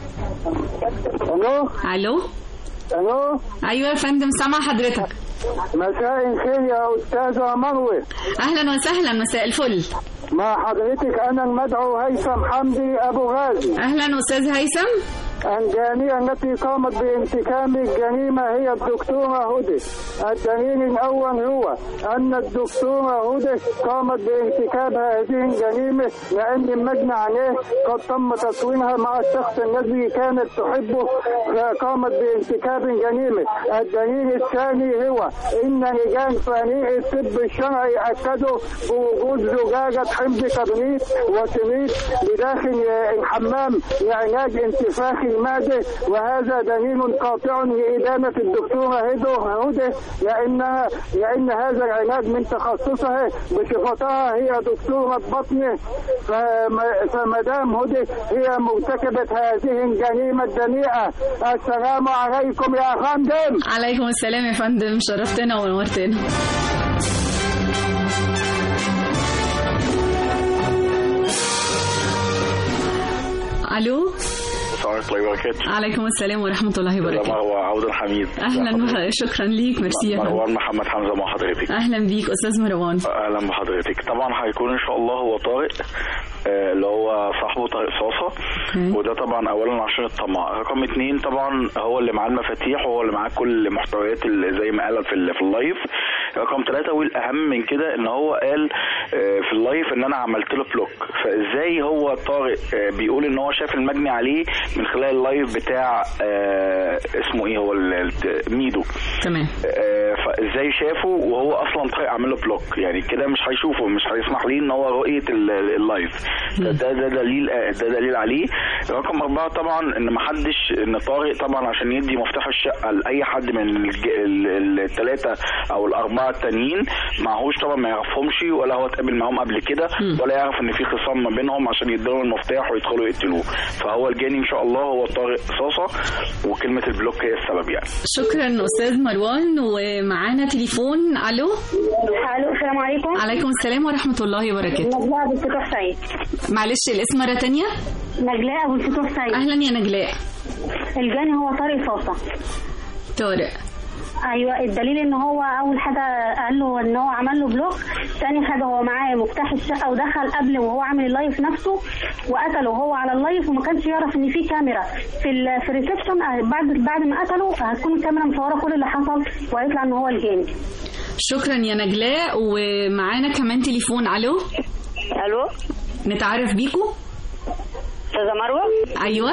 الو ألو الو أيوة يا فندم سامع حضرتك مساء الخير يا استاذه مروه أهلا وسهلا مساء الفل مع حضرتك انا المدعو هيثم حمدي ابو غازي أهلا أستاذ هيثم الجانية التي قامت بانتكام الجريمة هي الدكتورة هدى الدليل الأول هو أن الدكتورة هدى قامت بارتكاب هذه الجريمة لأن المجني عليه قد تم تصويرها مع الشخص الذي كانت تحبه فقامت بارتكاب الجريمة الدليل الثاني هو أن رجال فريق الطب الشرعي أكدوا بوجود زجاجة حمض كبريت وسميد بداخل الحمام لعلاج انتفاخ المعدة وهذا دليل قاطع لإدانة الدكتورة هدى هدى لأنها لأن هذا العلاج من تخصصها بصفتها هي دكتورة بطن فما- فمدام هدى هي مرتكبة هذه الجريمة الدنيئة السلام عليكم يا فندم عليكم السلام يا فندم شرفتنا ونورتنا الو السلام عليكم الله وبركاته عليكم السلام ورحمه الله ده وبركاته مروة عوض حميد اهلا بح- شكرا ليك ميرسي يا فندم. مروان محمد حمزة مع حضرتك اهلا بيك استاذ مروان اهلا بحضرتك طبعا هيكون ان شاء الله هو طارق آه، اللي هو صاحبه طارق صاصة وده طبعا اولا عشان الطمع رقم اتنين طبعا هو اللي معاه المفاتيح وهو اللي معاه كل محتويات اللي زي ما قال في ال- في اللايف رقم ثلاثة والاهم من كده ان هو قال آه، في اللايف ان انا عملت له بلوك فازاي هو طارق آه، بيقول ان هو شاف المجني عليه من خلال اللايف بتاع آه، اسمه ايه هو ال- ال- ميدو تمام آه، فازاي شافه وهو اصلا طارق عامل له بلوك يعني كده مش هيشوفه مش هيسمح ليه ان هو رؤيه ال- ال- اللايف ده ده ده دليل آه، ده دليل عليه رقم أربعة طبعا ان ما حدش ان طارق طبعا عشان يدي مفتاح الشقه لاي حد من الثلاثه او الاربعه التانيين معهوش طبعا ما يعرفهمش ولا هو اتقابل معاهم قبل كده ولا يعرف ان في خصام ما بينهم عشان يديلهم المفتاح ويدخلوا يقتلوه فهو الجاني ان شاء الله هو طارق صاصه وكلمه البلوك هي السبب يعني شكرا استاذ مروان ومعانا تليفون الو الو السلام عليكم عليكم السلام ورحمه الله وبركاته نجلاء ابو الفتوح سيد معلش الاسم مره تانية نجلاء ابو الفتوح سيد اهلا يا نجلاء الجاني هو طارق صاصه طارق ايوه الدليل ان هو اول حاجه قال له ان هو عمل له بلوك تاني حاجه هو معاه مفتاح الشقه ودخل قبل وهو عامل اللايف نفسه وقتله وهو على اللايف وما كانش يعرف ان في كاميرا في ال في الريسبشن آه، بعد بعد ما قتله هتكون الكاميرا مصوره كل اللي حصل وهيطلع ان هو الجاني شكرا يا نجلاء ومعانا كمان تليفون الو الو نتعرف بيكو استاذه مروه ايوه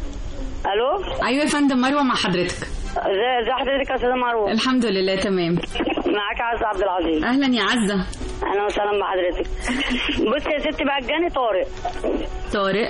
الو ايوه يا فندم مروه مع حضرتك ازي ازي حضرتك يا استاذه مروه الحمد لله تمام معاك عزه عبد العزيز اهلا يا عزه اهلا وسهلا بحضرتك بصي يا ستي بقى الجاني طارق طارق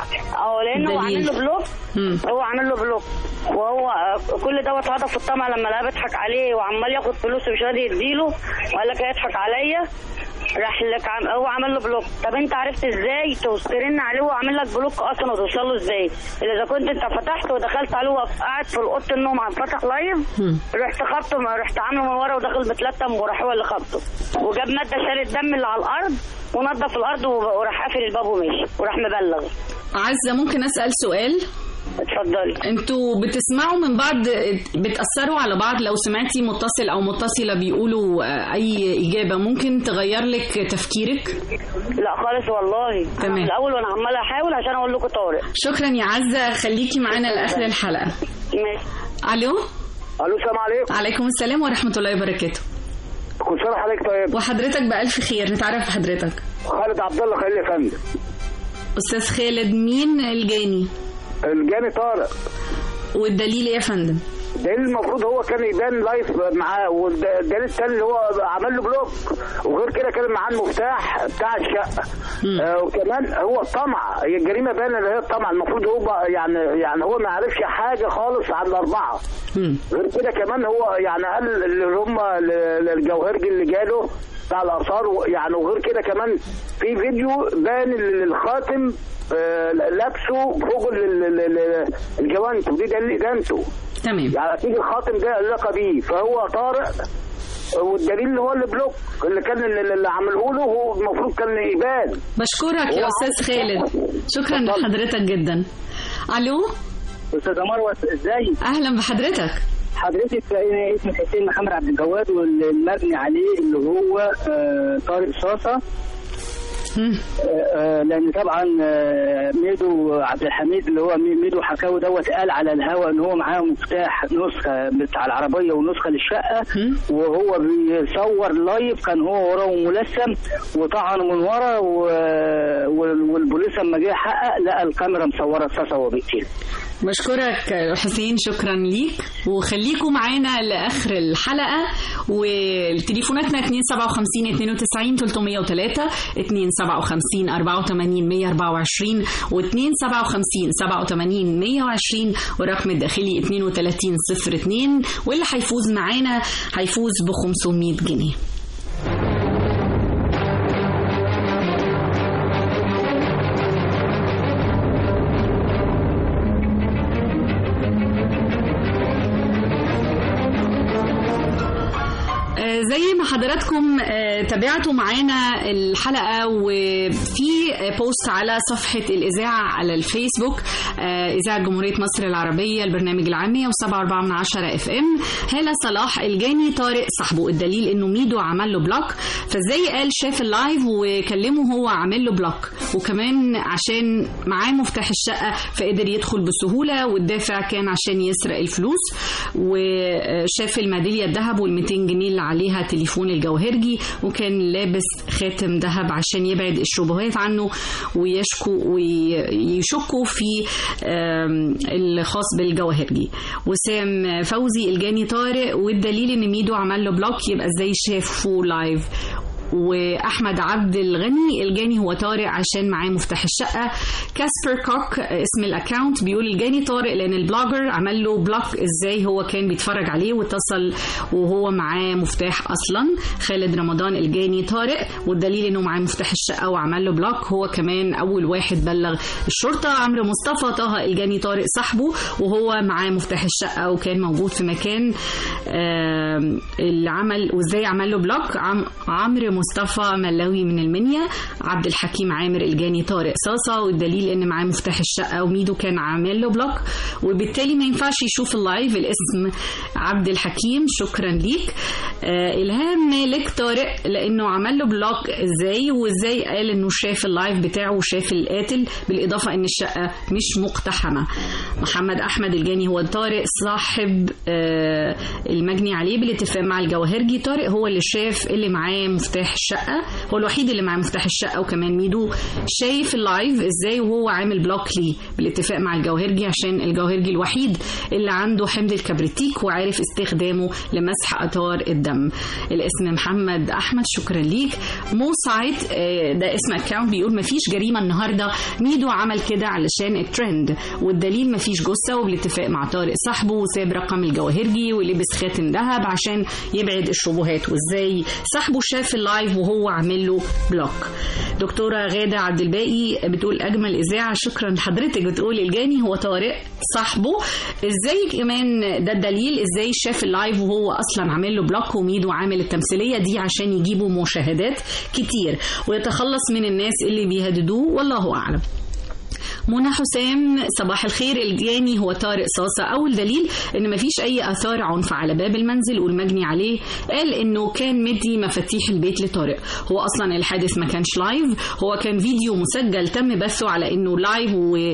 اه لانه هو دليل. عامل له بلوك مم. هو عامل له بلوك وهو آه، كل دوت هدف الطمع لما لقاه بيضحك عليه وعمال ياخد فلوس ومش راضي يديله وقال لك هيضحك عليا راح لك عم... هو عمل له بلوك طب انت عرفت ازاي ترن عليه وعامل لك بلوك اصلا وتوصل له ازاي الا اذا كنت انت فتحت ودخلت عليه وهو قاعد في اوضه النوم عم فتح لايف رحت خبطه رحت عامله من ورا ودخل متلتم وراح هو اللي خبطه وجاب ماده شال الدم اللي على الارض ونظف الارض وراح قافل الباب ومشي وراح مبلغ عزه ممكن اسال سؤال اتفضلي انتوا بتسمعوا من بعض بتاثروا على بعض لو سمعتي متصل او متصله بيقولوا آه، اي اجابه ممكن تغير لك تفكيرك لا خالص والله تمام. تمام من الاول وانا عماله احاول عشان اقول لكم طارق شكرا يا عزه خليكي معانا لاخر الحلقه ماشي الو الو السلام عليكم عليكم السلام ورحمه الله وبركاته كل سنه حضرتك طيب وحضرتك بألف خير نتعرف بحضرتك خالد عبد الله خليل يا فندم استاذ خالد مين الجاني الجاني طارق والدليل ايه يا فندم الدليل المفروض هو كان يبان لايف معاه والدليل التاني اللي هو عمل له بلوك وغير كده كان معاه المفتاح بتاع الشقه آه وكمان هو الطمع هي الجريمه باينه اللي هي الطمع المفروض هو بقى يعني يعني هو ما عرفش حاجه خالص عن الاربعه غير كده كمان هو يعني قال اللي هم ل- الجوهرجي اللي جاله بتاع الاثار و- يعني وغير كده كمان في فيديو بان ال- الخاتم آه، لابسه فوق ال- ال- ال- الجوانت ودي دليل ادانته تمام يعني اكيد الخاتم ده علاقه بيه فهو طارق والدليل اللي هو البلوك اللي كان اللي اللي عمله له هو المفروض كان يبان بشكرك يا هو استاذ خالد شكرا لحضرتك جدا الو استاذه مروه ازاي اهلا بحضرتك حضرتك انا اسمي حسين محمد عبد الجواد والمبني عليه اللي هو آه، طارق صاصه آه، آه، لان طبعا آه، ميدو عبد الحميد اللي هو مي- ميدو حكاوي دوت قال على الهوا ان هو معاه مفتاح نسخه بتاع العربيه ونسخه للشقه وهو بيصور لايف كان هو وراه ملثم وطعنه من ورا و- وال- والبوليس لما جه يحقق لقى الكاميرا مصوره صاصه وهو بيقتل بشكرك يا حسين شكرا ليك وخليكم معانا لاخر الحلقه وتليفوناتنا 257 92 303 257 57 84 124 و 2 57 87 120 والرقم الداخلي 32 02 واللي هيفوز معانا هيفوز ب 500 جنيه آه، زي ما حضراتكم آه، تابعتوا معانا الحلقة وفي آه، بوست على صفحة الإذاعة على الفيسبوك آه، إذاعة جمهورية مصر العربية البرنامج العام 107.4 من عشرة اف ام هالة صلاح الجاني طارق صاحبه الدليل انه ميدو عمل له بلوك فازاي قال شاف اللايف وكلمه هو عامل له بلوك وكمان عشان معاه مفتاح الشقة فقدر يدخل بسهولة والدافع كان عشان يسرق الفلوس وشاف الميدالية الذهب وال 200 جنيه اللي عليها تليفون الجوهرجي وكان لابس خاتم ذهب عشان يبعد الشبهات عنه ويشكو ويشكوا في آم، الخاص بالجوهرجي وسام فوزي الجاني طارق والدليل ان ميدو عمل له بلوك يبقى ازاي شافه لايف واحمد عبد الغني الجاني هو طارق عشان معاه مفتاح الشقه كاسبر كوك اسم الاكونت بيقول الجاني طارق لان البلوجر عمل له بلوك ازاي هو كان بيتفرج عليه واتصل وهو معاه مفتاح اصلا خالد رمضان الجاني طارق والدليل انه معاه مفتاح الشقه وعمل له بلوك هو كمان اول واحد بلغ الشرطه عمرو مصطفى طه الجاني طارق صاحبه وهو معاه مفتاح الشقه وكان موجود في مكان آم، اللي عمل وازاي عمل له بلوك عم عمرو مصطفى ملاوي من المنيا عبد الحكيم عامر الجاني طارق صاصه والدليل ان معاه مفتاح الشقه وميدو كان عامل له بلوك وبالتالي ما ينفعش يشوف اللايف الاسم عبد الحكيم شكرا ليك آه الهام مالك طارق لانه عمل له بلوك ازاي وازاي قال انه شاف اللايف بتاعه وشاف القاتل بالاضافه ان الشقه مش مقتحمه محمد احمد الجاني هو طارق صاحب آه المجني عليه بالاتفاق مع الجواهرجي طارق هو اللي شاف اللي معاه مفتاح الشقه هو الوحيد اللي معاه مفتاح الشقه وكمان ميدو شايف اللايف ازاي وهو عامل بلوك ليه بالاتفاق مع الجواهرجي عشان الجواهرجي الوحيد اللي عنده حمض الكبريتيك وعارف استخدامه لمسح اثار الدم الاسم محمد احمد شكرا ليك مو سايد آه، ده اسم اكونت بيقول مفيش جريمه النهارده ميدو عمل كده علشان الترند والدليل مفيش جثه وبالاتفاق مع طارق صاحبه وساب رقم الجواهرجي ولبس خاتم ذهب عشان يبعد الشبهات وازاي صاحبه شاف اللايف وهو عامل له بلوك دكتوره غاده عبد الباقي بتقول اجمل اذاعه شكرا لحضرتك بتقول الجاني هو طارق صاحبه ازاي كمان ده الدليل ازاي شاف اللايف وهو اصلا عامل له بلوك وميدو عامل التمثيليه دي عشان يجيبوا مشاهدات كتير ويتخلص من الناس اللي بيهددوه والله اعلم منى حسام صباح الخير الجاني هو طارق صاصة أول دليل إن مفيش أي آثار عنف على باب المنزل والمجني عليه قال إنه كان مدي مفاتيح البيت لطارق هو أصلا الحادث ما كانش لايف هو كان فيديو مسجل تم بثه على إنه لايف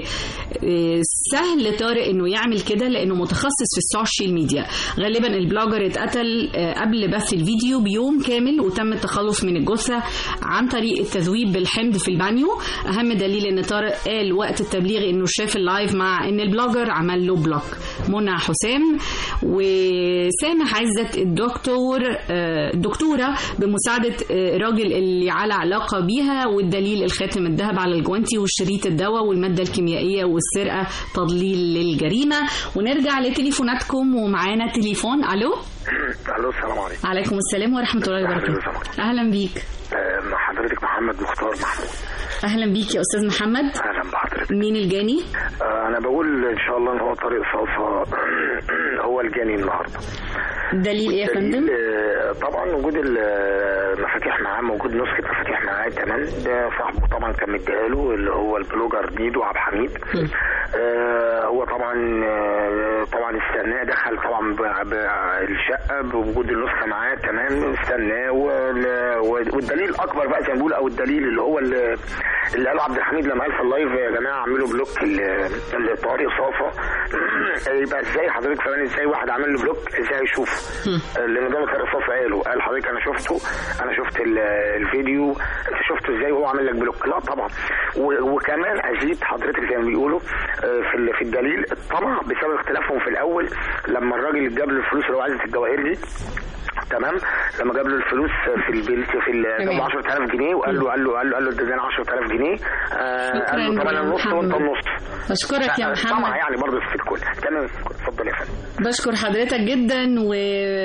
وسهل لطارق إنه يعمل كده لأنه متخصص في السوشيال ميديا غالبا البلوجر اتقتل آه، قبل بث الفيديو بيوم كامل وتم التخلص من الجثة عن طريق التذويب بالحمض في البانيو أهم دليل إن طارق قال وقت التبليغ انه شاف اللايف مع ان البلوجر عمل له بلوك منى حسام وسامح عزت الدكتور آه، الدكتوره بمساعده آه، الراجل اللي على علاقه بيها والدليل الخاتم الذهب على الجوانتي والشريط الدواء والماده الكيميائيه والسرقه تضليل للجريمه ونرجع لتليفوناتكم ومعانا تليفون الو الو السلام عليكم عليكم السلام ورحمه الله وبركاته اهلا بيك آه، مع حضرتك محمد مختار محمود اهلا بيك يا استاذ محمد اهلا بحضرتك مين الجاني آه، انا بقول ان شاء الله ان هو طارق صلصه هو الجاني النهارده دليل ايه يا فندم آه، طبعا وجود المفاتيح معاه موجود نسخه مفاتيح معاه تمام ده صاحبه طبعا كان مديها له اللي هو البلوجر ميدو عبد الحميد آه، هو طبعا آه، طبعا استناه دخل طبعا ب- بالشقه بوجود النسخه معاه تمام استناه وال- والدليل الاكبر بقى زي ما بيقول او الدليل اللي هو اللي اللي قاله عبد الحميد لما قال في اللايف يا جماعه اعملوا بلوك ل- لطارق صافا يبقى ازاي حضرتك فاهم ازاي واحد عامل له بلوك ازاي هيشوفه لان ده اللي طارق صافا قاله قال حضرتك انا شفته انا شفت ال- الفيديو انت شفته ازاي وهو عامل لك بلوك لا طبعا و- وكمان ازيد حضرتك زي ما بيقولوا آه، في ال- في الدليل الطمع بسبب اختلافهم في الاول لما الراجل جاب له الفلوس اللي هو عايز الجواهر دي تمام لما جاب له الفلوس في البيت في ال- جاب له 10000 جنيه وقال له قال له قال له قال له اديني 10000 جنيه آه قال له شكراً طب انا يا النص وانت محمد. النص بشكرك يا لا، طبعا محمد يعني برضه في الكل تمام اتفضل يا فندم بشكر حضرتك جدا و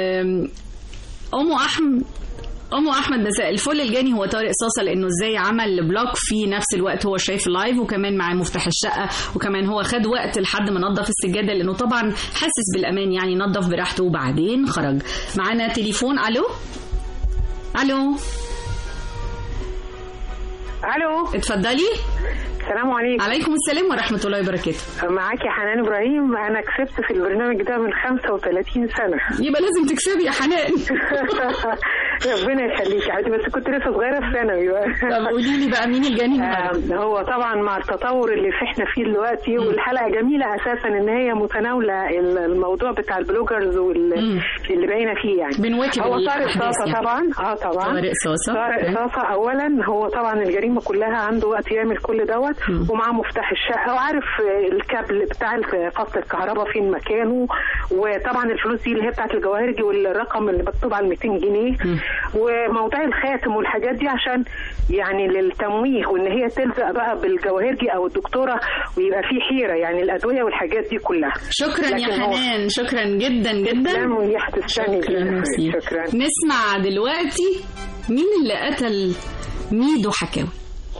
أم أحمد أم أحمد مساء الفل الجاني هو طارق صاصة لأنه إزاي عمل بلوك في نفس الوقت هو شايف اللايف وكمان معاه مفتاح الشقة وكمان هو خد وقت لحد ما نظف السجادة لأنه طبعا حاسس بالأمان يعني نظف براحته وبعدين خرج معانا تليفون ألو ألو الو اتفضلي السلام عليكم عليكم السلام ورحمة الله وبركاته معاكي حنان ابراهيم انا كسبت في البرنامج ده من 35 سنه يبقى لازم تكسبي يا حنان ربنا يخليكي عادي بس كنت لسه صغيره في ثانوي بقى طب قولي لي بقى مين الجاني آه، هو طبعا مع التطور اللي في احنا فيه دلوقتي والحلقه جميله اساسا ان هي متناوله ال- الموضوع بتاع البلوجرز واللي بقينا فيه يعني بنواكب هو طارق الأحداث صاصه يعني. طبعا اه طبعا طارق صاصة. طارق أوكي. صاصه اولا هو طبعا الجريمه كلها عنده وقت يعمل كل دوت ومعاه مفتاح الشقه وعارف آه، الكابل بتاع قص الكهرباء فين مكانه وطبعا الفلوس دي اللي هي بتاعت الجواهرجي والرقم اللي مكتوب على ال 200 جنيه وموضوع الخاتم والحاجات دي عشان يعني للتمويه وان هي تلزق بقى بالجواهرجي او الدكتوره ويبقى في حيره يعني الادويه والحاجات دي كلها شكرا يا لكن هو- حنان شكرا جدا جدا تسلم ويح تستني شكرا ميرسي. شكرا نسمع دلوقتي مين اللي قتل ميدو حكاوي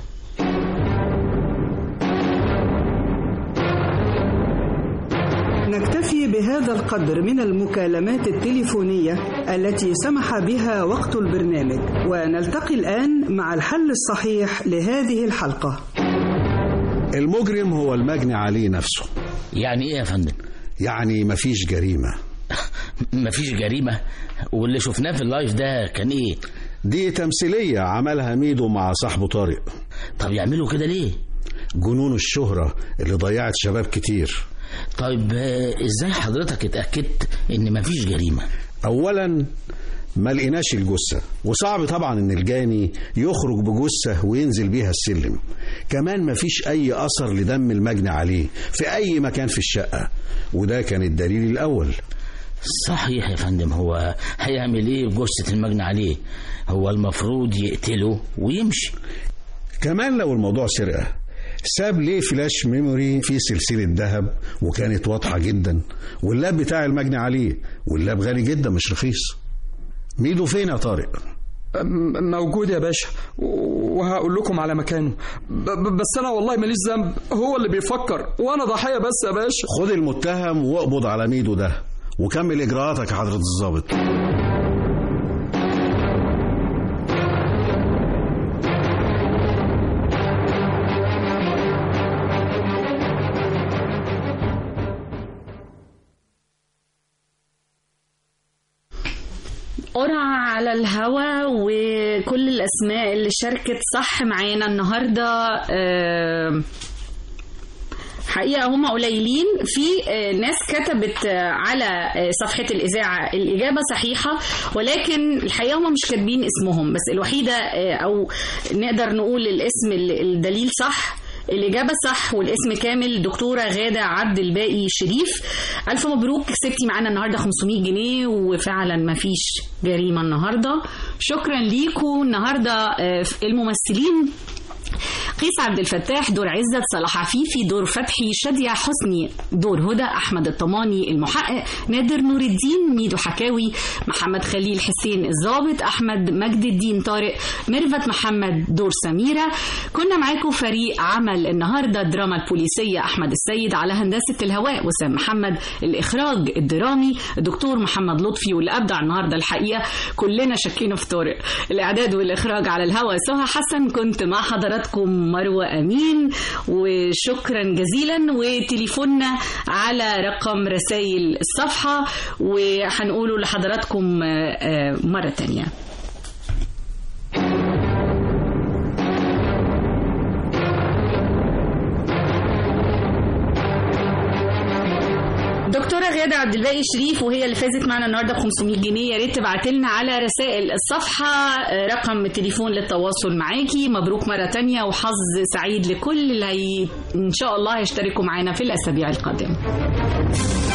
نكتفي بهذا القدر من المكالمات التليفونية التي سمح بها وقت البرنامج ونلتقي الآن مع الحل الصحيح لهذه الحلقة المجرم هو المجني عليه نفسه يعني ايه يا فندم يعني مفيش جريمة مفيش جريمة واللي شفناه في اللايف ده كان ايه دي تمثيلية عملها ميدو مع صاحبه طارق طب يعملوا كده ليه جنون الشهرة اللي ضيعت شباب كتير طيب آه، ازاي حضرتك اتأكدت ان مفيش جريمة اولا ما لقيناش الجثة وصعب طبعا ان الجاني يخرج بجثة وينزل بيها السلم كمان مفيش اي اثر لدم المجني عليه في اي مكان في الشقة وده كان الدليل الاول صحيح يا فندم هو هيعمل ايه بجثة المجني عليه هو المفروض يقتله ويمشي كمان لو الموضوع سرقة ساب ليه فلاش ميموري في سلسلة ذهب وكانت واضحة جدا واللاب بتاع المجني عليه واللاب غالي جدا مش رخيص ميدو فين يا طارق م- موجود يا باشا و- وهقول لكم على مكانه ب- ب- بس انا والله ماليش ذنب هو اللي بيفكر وانا ضحيه بس يا باشا خد المتهم واقبض على ميدو ده وكمل اجراءاتك يا حضرة الضابط قرعة على الهوا وكل الأسماء اللي شاركت صح معانا النهاردة آه، حقيقة هم قليلين في آه، ناس كتبت آه، على آه، صفحة الإذاعة الإجابة صحيحة ولكن الحقيقة هم مش كاتبين اسمهم بس الوحيدة آه، أو نقدر نقول الاسم ال- الدليل صح الإجابة صح والاسم كامل دكتورة غادة عبد الباقي شريف ألف مبروك كسبتي معانا النهاردة 500 جنيه وفعلا ما فيش جريمة النهاردة شكرا ليكم النهاردة آه، الممثلين قيس عبد الفتاح دور عزت صلاح عفيفي دور فتحي شادية حسني دور هدى أحمد الطماني المحقق نادر نور الدين ميدو حكاوي محمد خليل حسين الضابط أحمد مجد الدين طارق ميرفت محمد دور سميرة كنا معاكم فريق عمل النهاردة الدراما البوليسية أحمد السيد على هندسة الهواء وسام محمد الإخراج الدرامي الدكتور محمد لطفي واللي أبدع النهاردة الحقيقة كلنا شكينا في طارق الإعداد والإخراج على الهواء سهى حسن كنت مع حضراتكم مروة أمين وشكرا جزيلا وتليفوننا على رقم رسائل الصفحة وهنقوله لحضراتكم آه، آه، مرة تانية دكتورة غادة عبد الباقي شريف وهي اللي فازت معنا النهارده ب 500 جنيه يا ريت تبعت لنا على رسائل الصفحة آه، رقم التليفون للتواصل معاكي مبروك مرة تانية وحظ سعيد لكل اللي هي... ان شاء الله هيشتركوا معانا في الاسابيع القادمة